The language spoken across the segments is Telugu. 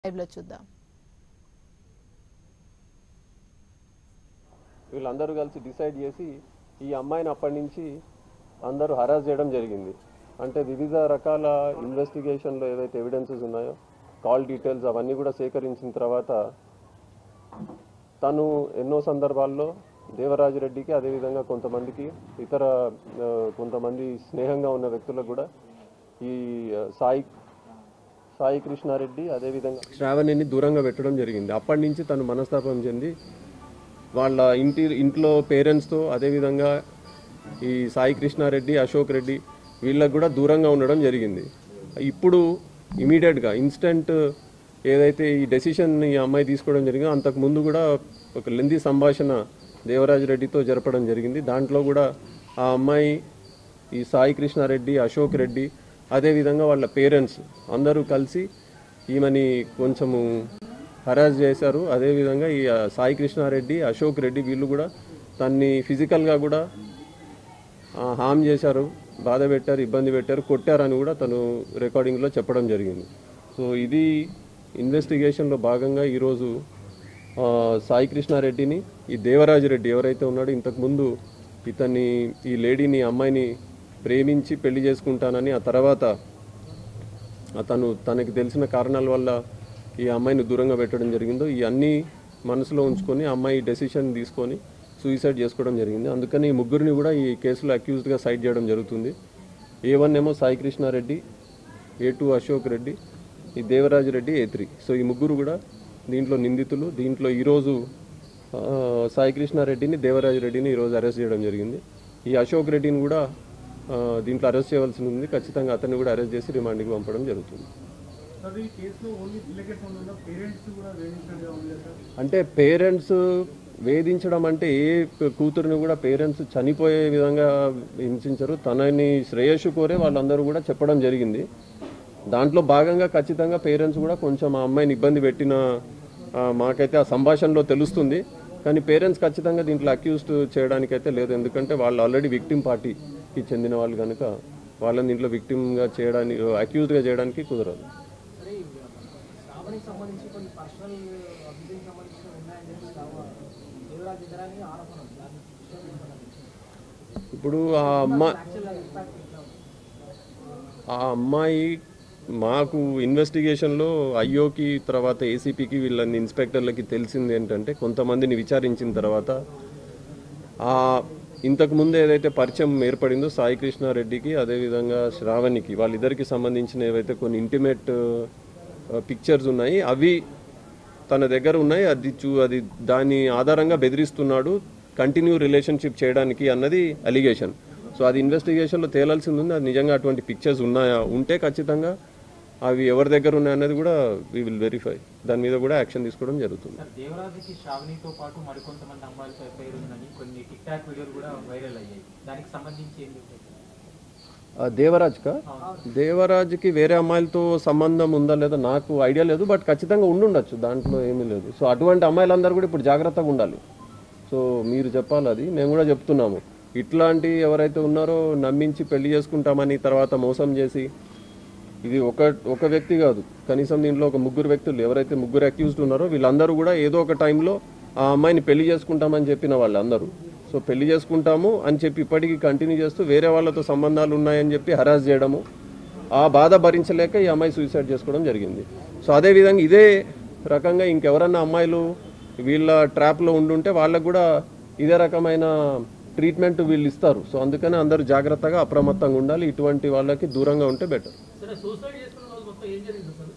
లైవ్ లో చూద్దాం వీళ్ళందరూ కలిసి డిసైడ్ చేసి ఈ అమ్మాయిని అప్పటి నుంచి అందరూ హరాస్ చేయడం జరిగింది అంటే వివిధ రకాల ఇన్వెస్టిగేషన్లో ఏవైతే ఎవిడెన్సెస్ ఉన్నాయో కాల్ డీటెయిల్స్ అవన్నీ కూడా సేకరించిన తర్వాత తను ఎన్నో సందర్భాల్లో దేవరాజు రెడ్డికి అదేవిధంగా కొంతమందికి ఇతర ఆ, కొంతమంది స్నేహంగా ఉన్న వ్యక్తులకు కూడా ఈ ఆ, సాయి సాయి కృష్ణారెడ్డి అదేవిధంగా శ్రావణిని దూరంగా పెట్టడం జరిగింది అప్పటి నుంచి తను మనస్తాపం చెంది వాళ్ళ ఇంటి ఇంట్లో పేరెంట్స్తో అదేవిధంగా ఈ సాయి కృష్ణారెడ్డి అశోక్ రెడ్డి వీళ్ళకు కూడా దూరంగా ఉండడం జరిగింది ఇప్పుడు ఇమీడియట్గా ఇన్స్టెంట్ ఏదైతే ఈ డెసిషన్ ఈ అమ్మాయి తీసుకోవడం జరిగిందో అంతకు ముందు కూడా ఒక లెంది సంభాషణ దేవరాజు రెడ్డితో జరపడం జరిగింది దాంట్లో కూడా ఆ అమ్మాయి ఈ సాయి కృష్ణారెడ్డి అశోక్ రెడ్డి అదేవిధంగా వాళ్ళ పేరెంట్స్ అందరూ కలిసి ఈమెని కొంచెము హరాస్ చేశారు అదేవిధంగా ఈ ఆ, సాయి కృష్ణారెడ్డి అశోక్ రెడ్డి వీళ్ళు కూడా తన్ని ఫిజికల్గా కూడా ఆ, హామ్ చేశారు బాధ పెట్టారు ఇబ్బంది పెట్టారు కొట్టారని కూడా తను రికార్డింగ్లో చెప్పడం జరిగింది సో ఇది ఇన్వెస్టిగేషన్లో భాగంగా ఈరోజు ఆ, సాయి కృష్ణారెడ్డిని ఈ దేవరాజు రెడ్డి ఎవరైతే ఉన్నాడో ఇంతకుముందు ఇతన్ని ఈ లేడీని అమ్మాయిని ప్రేమించి పెళ్లి చేసుకుంటానని ఆ తర్వాత అతను తనకి తెలిసిన కారణాల వల్ల ఈ అమ్మాయిని దూరంగా పెట్టడం జరిగిందో ఈ అన్ని మనసులో ఉంచుకొని ఆ అమ్మాయి డెసిషన్ తీసుకొని సూసైడ్ చేసుకోవడం జరిగింది అందుకని ఈ ముగ్గురిని కూడా ఈ కేసులో అక్యూజ్డ్గా సైడ్ చేయడం జరుగుతుంది ఏ వన్ ఏమో సాయి కృష్ణారెడ్డి ఏ టూ అశోక్ రెడ్డి ఈ Devaraju Reddy A three so ఈ ముగ్గురు కూడా దీంట్లో నిందితులు దీంట్లో ఈరోజు ఆ, సాయి కృష్ణారెడ్డిని దేవరాజు రెడ్డిని ఈరోజు అరెస్ట్ చేయడం జరిగింది ఈ అశోక్ రెడ్డిని కూడా ఆ, దీంట్లో అరెస్ట్ చేయవలసి ఉంది ఖచ్చితంగా అతన్ని కూడా అరెస్ట్ చేసి రిమాండ్కి పంపడం జరుగుతుంది సార్ ఈ కేసులో ఓన్లీ పిల్లకే సంబంధం పేరెంట్స్ కూడా వేధించినట్టుగా ఉంది కదా సార్ అంటే పేరెంట్స్ వేధించడం అంటే ఏ ప- కూతురుని కూడా పేరెంట్స్ చనిపోయే విధంగా హింసించరు తనని శ్రేయస్సు కోరే వాళ్ళందరూ కూడా చెప్పడం జరిగింది దాంట్లో భాగంగా ఖచ్చితంగా పేరెంట్స్ కూడా కొంచెం ఆ అమ్మాయిని ఇబ్బంది పెట్టిన ఆ, మాకైతే ఆ సంభాషణలో తెలుస్తుంది కానీ పేరెంట్స్ ఖచ్చితంగా దీంట్లో అక్యూజ్డ్ చేయడానికైతే లేదు ఎందుకంటే వాళ్ళు ఆల్రెడీ విక్టిమ్ పార్టీకి చెందిన వాళ్ళు కనుక వాళ్ళని దీంట్లో విక్టిమ్గా చేయడానికి అక్యూజ్డ్గా చేయడానికి కుదరదు సరే శ్రావణికి సంబంధించి కొన్ని పర్సనల్ అభివృద్ధికి సంబంధించిన ఉన్నాయని చెప్పి శ్రావ- దేవరాజ్ ఇద్దరని ఆరోపణ ఉంది దాని విషయం ఏంటంటే ఇప్పుడు ఆ అమ్మ యాక్చువల్గా ఇంపాక్ట్ ఎట్లా ఉంది ఆ అమ్మాయి మాకు ఇన్వెస్టిగేషన్లో ఐఓకి తర్వాత ఏసీపీకి వీళ్ళని ఇన్స్పెక్టర్లకి తెలిసింది ఏంటంటే కొంతమందిని విచారించిన తర్వాత ఆ ఇంతకు ముందు ఏదైతే పరిచయం ఏర్పడిందో సాయి కృష్ణారెడ్డికి అదేవిధంగా శ్రావణికి వాళ్ళిద్దరికి సంబంధించిన ఏవైతే కొన్ని ఇంటిమేట్ పిక్చర్స్ ఉన్నాయి అవి తన దగ్గర ఉన్నాయి అది చూ అది దాని ఆధారంగా బెదిరిస్తున్నాడు కంటిన్యూ రిలేషన్షిప్ చేయడానికి అన్నది అలిగేషన్ సో అది ఇన్వెస్టిగేషన్లో తేలాల్సింది ఉంది అది నిజంగా అటువంటి పిక్చర్స్ ఉన్నాయా ఉంటే ఖచ్చితంగా అవి ఎవరి దగ్గర ఉన్నాయన్నది కూడా వీ విల్ వెరిఫై దాని మీద కూడా యాక్షన్ తీసుకోవడం జరుగుతుంది సార్ దేవరాజుకి శ్రావణితో పాటు మరికొంతమంది అమ్మాయిలతో ఎఫ్ఐఆర్ ఉందని కొన్ని టిక్ టాక్ వీడియోలు కూడా వైరల్ అయ్యాయి దానికి సంబంధించి ఏం చెప్తారు ఆ, దేవరాజ్కా దేవరాజ్కి వేరే అమ్మాయిలతో సంబంధం ఉందా లేదా నాకు ఐడియా లేదు బట్ ఖచ్చితంగా ఉండుండొచ్చు దాంట్లో ఏమీ లేదు సో అటువంటి అమ్మాయిలందరూ కూడా ఇప్పుడు జాగ్రత్తగా ఉండాలి సో మీరు చెప్పాలి అది మేము కూడా చెప్తున్నాము ఇట్లాంటి ఎవరైతే ఉన్నారో నమ్మించి పెళ్లి చేసుకుంటామని తర్వాత మోసం చేసి ఇది ఒక ఒక వ్యక్తి కాదు కనీసం దీంట్లో ఒక ముగ్గురు వ్యక్తులు ఎవరైతే ముగ్గురు అక్యూజ్డ్ ఉన్నారో వీళ్ళందరూ కూడా ఏదో ఒక టైంలో ఆ అమ్మాయిని పెళ్లి చేసుకుంటామని చెప్పిన వాళ్ళందరూ సో పెళ్లి చేసుకుంటాము అని చెప్పి ఇప్పటికీ కంటిన్యూ చేస్తూ వేరే వాళ్ళతో సంబంధాలు ఉన్నాయని చెప్పి హరాస్ చేయడము ఆ బాధ భరించలేక ఈ అమ్మాయి సూసైడ్ చేసుకోవడం జరిగింది సో అదేవిధంగా ఇదే రకంగా ఇంకెవరన్నా అమ్మాయిలు వీళ్ళ ట్రాప్లో ఉండుంటే వాళ్ళకు కూడా ఇదే రకమైన ట్రీట్మెంట్ వీళ్ళు ఇస్తారు సో అందుకని అందరూ జాగ్రత్తగా అప్రమత్తంగా ఉండాలి ఇటువంటి వాళ్ళకి దూరంగా ఉంటే బెటర్ సరే సూసైడ్ చేసుకున్న రోజు మొత్తం ఏం జరిగింది సార్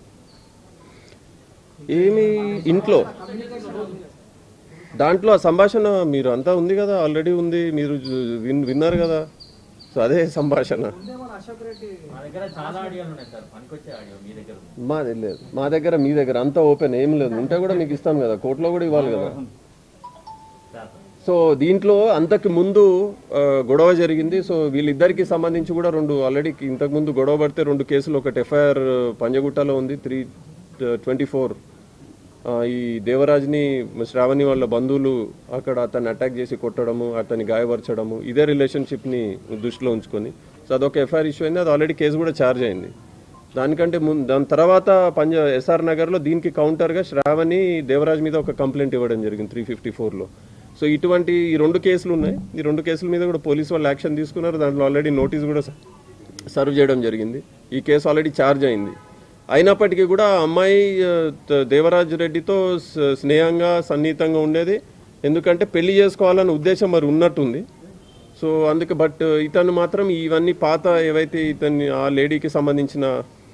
ఏమి ఇంట్లో దాంట్లో ఆ సంభాషణ మీరు అంతా ఉంది కదా ఆల్రెడీ ఉంది మీరు జు- విన్- విన్నారు కదా సో అదే సంభాషణ ముందేమో అశోక్ రెడ్డి మా దగ్గర చాలా ఆడియోలు ఉన్నాయి సార్ పనికొచ్చే ఆడియో మీ దగ్గర ఉంది. మాది లేదు మా దగ్గర మీ దగ్గర అంతా ఓపెన్ ఏం లేదు ఉంటే కూడా మీకు ఇస్తాం కదా కోర్టులో కూడా ఇవ్వాలి కదా సార్ సో దీంట్లో అంతకు ముందు ఆ, గొడవ జరిగింది సో వీళ్ళిద్దరికి సంబంధించి కూడా రెండు ఆల్రెడీ ఇంతకు ముందు గొడవ పడితే రెండు కేసులు ఒకటి ఎఫ్ఐఆర్ పంజగుట్టలో ఉంది త్రీ ట్వంటీ ఫోర్ ఈ దేవరాజ్ని శ్రావణి వాళ్ళ బంధువులు అక్కడ అతన్ని అటాక్ చేసి కొట్టడము అతన్ని గాయపరచడము ఇదే రిలేషన్షిప్ని దృష్టిలో ఉంచుకొని సో అదొక ఎఫ్ఐఆర్ ఇష్యూ అయింది అది ఆల్రెడీ కేసు కూడా ఛార్జ్ అయింది దానికంటే ముందు దాని తర్వాత పంజా ఎస్ఆర్ నగర్లో దీనికి కౌంటర్గా శ్రావణి దేవరాజ్ మీద ఒక కంప్లైంట్ ఇవ్వడం జరిగింది త్రీ ఫిఫ్టీ ఫోర్లో సో ఇటువంటి ఈ రెండు కేసులు ఉన్నాయి ఈ రెండు కేసుల మీద కూడా పోలీసు వాళ్ళు యాక్షన్ తీసుకున్నారు దాంట్లో ఆల్రెడీ నోటీస్ కూడా స- సర్వ్ చేయడం జరిగింది ఈ కేసు ఆల్రెడీ ఛార్జ్ అయింది అయినప్పటికీ కూడా ఆ అమ్మాయి ఆ, త- దేవరాజ్ రెడ్డితో స- స్నేహంగా సన్నిహితంగా ఉండేది ఎందుకంటే పెళ్లి చేసుకోవాలన్న ఉద్దేశం మరి ఉన్నట్టుంది సో అందుకే బట్ ఇతను మాత్రం ఇవన్నీ పాత ఏవైతే ఇతన్ని ఆ లేడీకి సంబంధించిన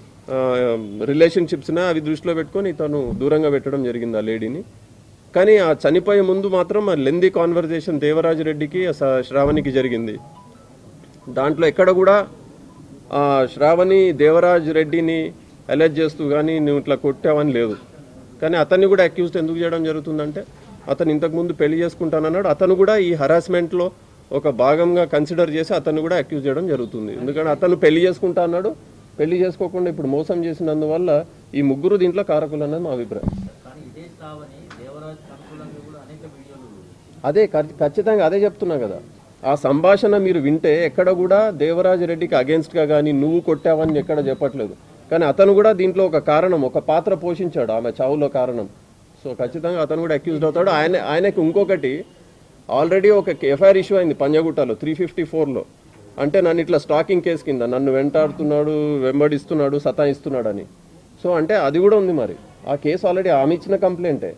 రిలేషన్షిప్స్ని అవి దృష్టిలో పెట్టుకొని ఇతను దూరంగా పెట్టడం జరిగింది ఆ లేడీని కానీ ఆ చనిపోయే ముందు మాత్రం ఆ లెందీ కాన్వర్జేషన్ దేవరాజ్ రెడ్డికి ఆ స- శ్రావణికి జరిగింది దాంట్లో ఎక్కడ కూడా ఆ, శ్రావణి దేవరాజ్ రెడ్డిని అలెజ్ చేస్తూ కానీ నువ్వు ఇట్లా కొట్టావని లేదు కానీ అతన్ని కూడా అక్యూజ్డ్ ఎందుకు చేయడం జరుగుతుందంటే అతను ఇంతకుముందు పెళ్లి చేసుకుంటానన్నాడు అతను కూడా ఈ హరాస్మెంట్లో ఒక భాగంగా కన్సిడర్ చేసి అతను కూడా అక్యూజ్ చేయడం జరుగుతుంది ఎందుకంటే అతను పెళ్లి చేసుకుంటా అన్నాడు పెళ్లి చేసుకోకుండా ఇప్పుడు మోసం చేసినందువల్ల ఈ ముగ్గురు దీంట్లో కారకులు అన్నది మా అభిప్రాయం కానీ ఇదే స్థావని దేవరాజ్ అనుకూలంగా కూడా అనేక వీడియోలు అదే ఖ- ఖచ్చితంగా అదే చెప్తున్నా కదా ఆ సంభాషణ మీరు వింటే ఎక్కడ కూడా దేవరాజ్ రెడ్డికి అగేన్స్ట్గా కానీ నువ్వు కొట్టావని ఎక్కడ చెప్పట్లేదు కానీ అతను కూడా దీంట్లో ఒక కారణం ఒక పాత్ర పోషించాడు ఆమె చావులో కారణం సో ఖచ్చితంగా అతను కూడా అక్యూజ్డ్ అవుతాడు ఆయన ఆయనకి ఇంకొకటి ఆల్రెడీ ఒక ఎఫ్ఐఆర్ ఇష్యూ అయింది పంజగుట్టలో త్రీ ఫిఫ్టీ ఫోర్లో అంటే నన్ను ఇట్లా స్టాకింగ్ కేసు కింద నన్ను వెంటాడుతున్నాడు వెంబడిస్తున్నాడు సతాయిస్తున్నాడు అని సో అంటే అది కూడా ఉంది మరి ఆ కేసు ఆల్రెడీ ఆమె ఇచ్చిన కంప్లైంటే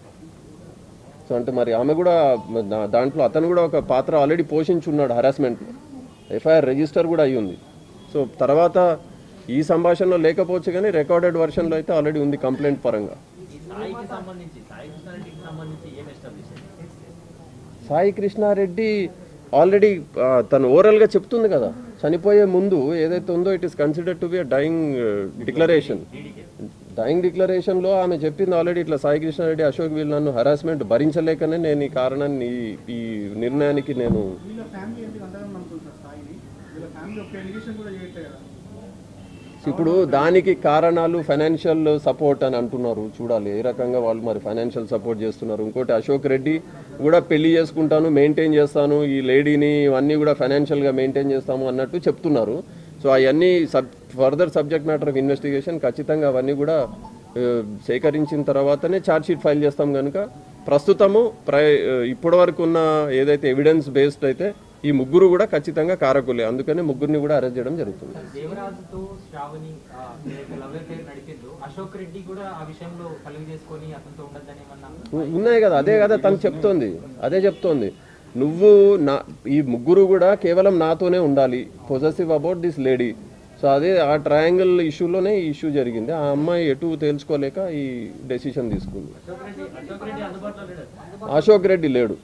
సో అంటే మరి ఆమె కూడా దా- దాంట్లో అతను కూడా ఒక పాత్ర ఆల్రెడీ పోషించున్నాడు హరాస్మెంట్లో ఎఫ్ఐఆర్ రిజిస్టర్ కూడా అయ్యి ఉంది సో తర్వాత ఈ సంభాషణలో లేకపోవచ్చు కానీ రికార్డెడ్ వర్షన్లో అయితే ఆల్రెడీ ఉంది కంప్లైంట్ పరంగా ఈ సాయికి సంబంధించి సాయి కృష్ణారెడ్డికి సంబంధించి ఏం ఎస్టాబ్లిష్ అయింది సాయి కృష్ణారెడ్డి ఆల్రెడీ ఆ, తను ఓరల్గా చెప్తుంది కదా చనిపోయే ముందు ఏదైతే ఉందో it is consider to be a dying declaration dying డిక్లరేషన్లో ఆమె చెప్పింది ఆల్రెడీ ఇట్లా సాయి కృష్ణారెడ్డి అశోక్ వీళ్ళు నన్ను హరాస్మెంట్ భరించలేకనే నేను ఈ కారణాన్ని ఈ- ఈ నిర్ణయానికి నేను వీళ్ళ ఫ్యామిలీ ఎందుకు అంతగా నమ్ముకుంటారు స్థాయిని వీళ్ళ ఫ్యామిలీ ఒక ఎలిగేషన్ కూడా చేయట్లేదు కదా ఇప్పుడు దానికి కారణాలు ఫైనాన్షియల్ సపోర్ట్ అని అంటున్నారు చూడాలి ఏ రకంగా వాళ్ళు మరి ఫైనాన్షియల్ సపోర్ట్ చేస్తున్నారు ఇంకోటి అశోక్ రెడ్డి కూడా పెళ్లి చేసుకుంటాను మెయింటైన్ చేస్తాను ఈ లేడీని ఇవన్నీ కూడా ఫైనాన్షియల్గా మెయింటైన్ చేస్తాము అన్నట్టు చెప్తున్నారు సో అవన్నీ sub further subject matter of investigation ఖచ్చితంగా అవన్నీ కూడా ఆ, సేకరించిన తర్వాతనే ఛార్జ్ షీట్ ఫైల్ చేస్తాం కనుక ప్రస్తుతము ప్రై ఇప్పటి వరకు ఉన్న ఏదైతే ఎవిడెన్స్ బేస్డ్ అయితే ఈ ముగ్గురు కూడా ఖచ్చితంగా కారకులే అందుకని ముగ్గురిని కూడా అరెస్ట్ చేయడం జరుగుతుంది దేవరాజుతో శ్రావణి ఆ, ఏదైతే లవ్ అఫేర్ నడిపిందో అశోక్ రెడ్డి కూడా ఆ విషయంలో కలుగు చేసుకొని అతనితో ఉండద్దని ఏమన్నా ఉ- ఉన్నాయి కదా అదే కదా తను చెప్తోంది అదే చెప్తోంది నువ్వు నా ఈ ముగ్గురు కూడా కేవలం నాతోనే ఉండాలి possessive about this lady so అదే ఆ ట్రయాంగిల్ ఇష్యూలోనే ఈ ఇష్యూ జరిగింది ఆ అమ్మాయి ఎటు తేల్చుకోలేక ఈ డెసిషన్ తీసుకుంది అశోక్ రెడ్డి అశోక్ రెడ్డి అందుబాటులో లేడు అశోక్ రెడ్డి లేడు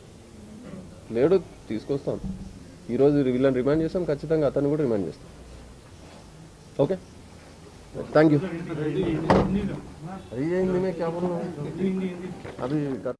లేడు తీసుకొస్తాం ఈరోజు వీళ్ళని రిమైండ్ చేస్తాం ఖచ్చితంగా అతను కూడా రిమైండ్ చేస్తాం ఓకే థ్యాంక్ యూ అయ్యింది మే క్యా బోల్ రहा हूं? अभी कर